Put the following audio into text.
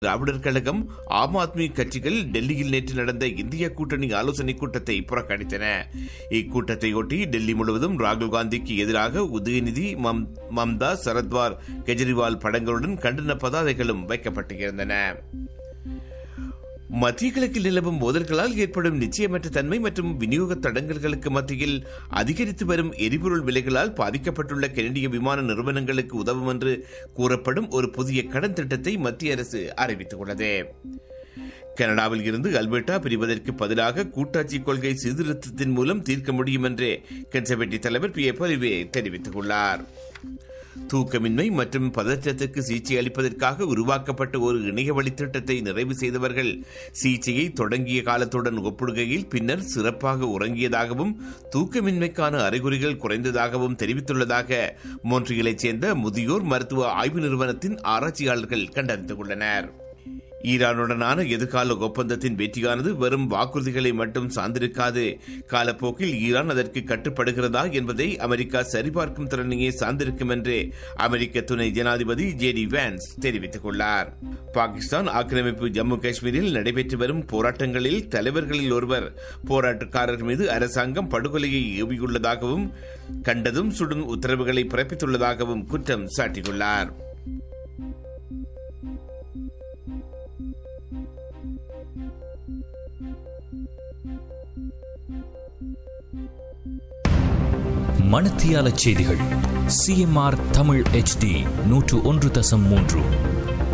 திராவிடர் கழகம் ஆம் ஆத்மி கட்சிகள் டெல்லியில் நேற்று நடந்த இந்திய கூட்டணி ஆலோசனைக் கூட்டத்தை புறக்கணித்தன இக்கூட்டத்தையொட்டி டெல்லி முழுவதும் ராகுல் காந்திக்கு எதிராக உதயநிதி மம்- மம்தா சரத்வார் கெஜ்ரிவால் படங்களுடன் கண்டன பதாதைகளும் வைக்கப்பட்டிருந்தன மத்திய கிழக்கில் நிலவும் மோதல்களால் ஏற்படும் நிச்சயமற்ற தன்மை மற்றும் விநியோக தடங்கல்களுக்கு மத்தியில் அதிகரித்து வரும் எரிபொருள் விலைகளால் பாதிக்கப்பட்டுள்ள கனடிய விமான நிறுவனங்களுக்கு உதவும் என்று கூறப்படும் ஒரு புதிய கடன் திட்டத்தை மத்திய அரசு அறிவித்துள்ளது கனடாவில் இருந்து அல்பர்டா பிரிவதற்கு பதிலாக கூட்டாட்சி கொள்கை சீர்திருத்தத்தின் மூலம் தீர்க்க முடியும் என்று கன்சர்வேட்டிவ் தலைவர் பி ஏ பரிவே தெரிவித்துள்ளார் தூக்கமின்மை மற்றும் பதற்றத்துக்கு சிகிச்சை அளிப்பதற்காக உருவாக்கப்பட்ட ஒரு இணைய வழி திட்டத்தை நிறைவு செய்தவர்கள் சிகிச்சையை தொடங்கிய காலத்துடன் ஒப்பிடுகையில் பின்னர் சிறப்பாக உறங்கியதாகவும் தூக்கமின்மைக்கான அறிகுறிகள் குறைந்ததாகவும் தெரிவித்துள்ளதாக மொன்றியலைச் சேர்ந்த முதியோர் மருத்துவ ஆய்வு நிறுவனத்தின் ஆராய்ச்சியாளர்கள் கண்டறிந்துள்ளனர் ஈரானுடனான எதிர்கால ஒப்பந்தத்தின் வெற்றியானது வெறும் வாக்குறுதிகளை மட்டும் சார்ந்திருக்காது காலப்போக்கில் ஈரான் அதற்கு கட்டுப்படுகிறதா என்பதை அமெரிக்கா சரிபார்க்கும் திறனையே சார்ந்திருக்கும் என்று அமெரிக்க துணை ஜனாதிபதி ஜே டி வேன்ஸ் தெரிவித்துள்ளார் பாகிஸ்தான் ஆக்கிரமிப்பு ஜம்மு காஷ்மீரில் நடைபெற்று வரும் போராட்டங்களில் தலைவர்களில் ஒருவர் போராட்டக்காரர் மீது அரசாங்கம் படுகொலையை ஏவியுள்ளதாகவும் கண்டதும் சுடும் உத்தரவுகளை பிறப்பித்துள்ளதாகவும் குற்றம் சாட்டியுள்ளார் மணத்தியால செய்திகள் சிஎம்ஆர் தமிழ் HD நூற்று ஒன்று தசம் மூன்று